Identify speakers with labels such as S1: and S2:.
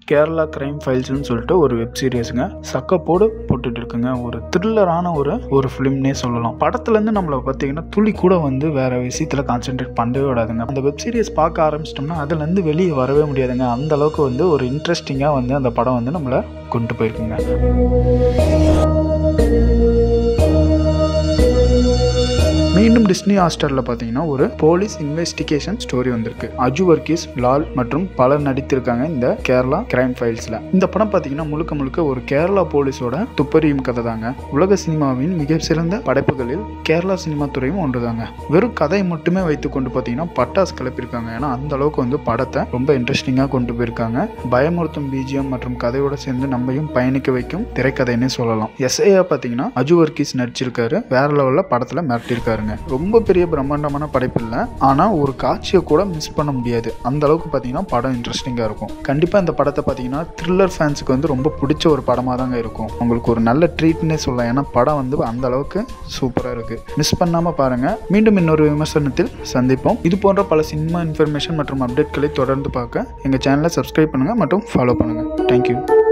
S1: Kerala crime ஃபைல்ஸ்னு சொல்லிட்டு ஒரு web சீரிஸுங்க சக்கப்போடு போட்டுட்டு இருக்குங்க ஒரு த்ரில்லரான ஒரு ஒரு ஃபிலிம்னே சொல்லலாம் படத்துலேருந்து நம்மளை பார்த்தீங்கன்னா துளி கூட வந்து வேற விஷயத்தில் கான்சென்ட்ரேட் பண்ணவே விடாதுங்க அந்த வெப் சீரிஸ் பார்க்க ஆரம்பிச்சிட்டோம்னா அதுலேருந்து வெளியே வரவே முடியாதுங்க அந்த அளவுக்கு வந்து ஒரு இன்ட்ரெஸ்டிங்காக வந்து அந்த படம் வந்து நம்மளை கொண்டு போயிருக்குங்க மீண்டும் டிஸ்னி ஹாஸ்டரில் பார்த்தீங்கன்னா ஒரு போலீஸ் இன்வெஸ்டிகேஷன் ஸ்டோரி வந்திருக்கு அஜு வர்கீஸ் லால் மற்றும் பலர் நடித்திருக்காங்க இந்த கேரளா கிரைம் ஃபைல்ஸில் இந்த படம் பார்த்தீங்கன்னா முழுக்க முழுக்க ஒரு கேரளா போலீஸோட துப்பறியும் கதை தாங்க உலக சினிமாவின் மிக சிறந்த படைப்புகளில் கேரளா சினிமா துறையும் ஒன்றுதாங்க வெறும் கதையை மட்டுமே வைத்துக்கொண்டு பார்த்தீங்கன்னா பட்டாசு கிளப்பியிருக்காங்க ஏன்னா அந்த அளவுக்கு வந்து படத்தை ரொம்ப இன்ட்ரெஸ்டிங்காக கொண்டு போயிருக்காங்க பயமுறுத்தும் பிஜிஎம் மற்றும் கதையோட சேர்ந்து நம்மையும் பயணிக்க வைக்கும் திரைக்கதைன்னே சொல்லலாம் எஸ்ஐயா பார்த்தீங்கன்னா அஜு வர்கீஸ் நடிச்சிருக்காரு வேற லெவலில் படத்தில் மிரட்டியிருக்காருங்க ரொம்ப பெரிய பிரம்மாண்டமான படைப்பு இல்லை ஆனால் ஒரு காட்சியை கூட மிஸ் பண்ண முடியாது அந்த அளவுக்கு பார்த்தீங்கன்னா படம் இன்ட்ரெஸ்டிங்காக இருக்கும் கண்டிப்பாக இந்த படத்தை பார்த்தீங்கன்னா த்ரில்லர் ஃபேன்ஸுக்கு வந்து ரொம்ப பிடிச்ச ஒரு படமாக தாங்க இருக்கும் உங்களுக்கு ஒரு நல்ல ட்ரீட்னே சொல்லலாம் ஏன்னா படம் வந்து அந்த அளவுக்கு சூப்பராக இருக்குது மிஸ் பண்ணாமல் பாருங்கள் மீண்டும் இன்னொரு விமர்சனத்தில் சந்திப்போம் இது போன்ற பல சினிமா இன்ஃபர்மேஷன் மற்றும் அப்டேட்களை தொடர்ந்து பார்க்க எங்கள் சேனலை சப்ஸ்கிரைப் பண்ணுங்கள் மற்றும் ஃபாலோ பண்ணுங்கள் தேங்க்யூ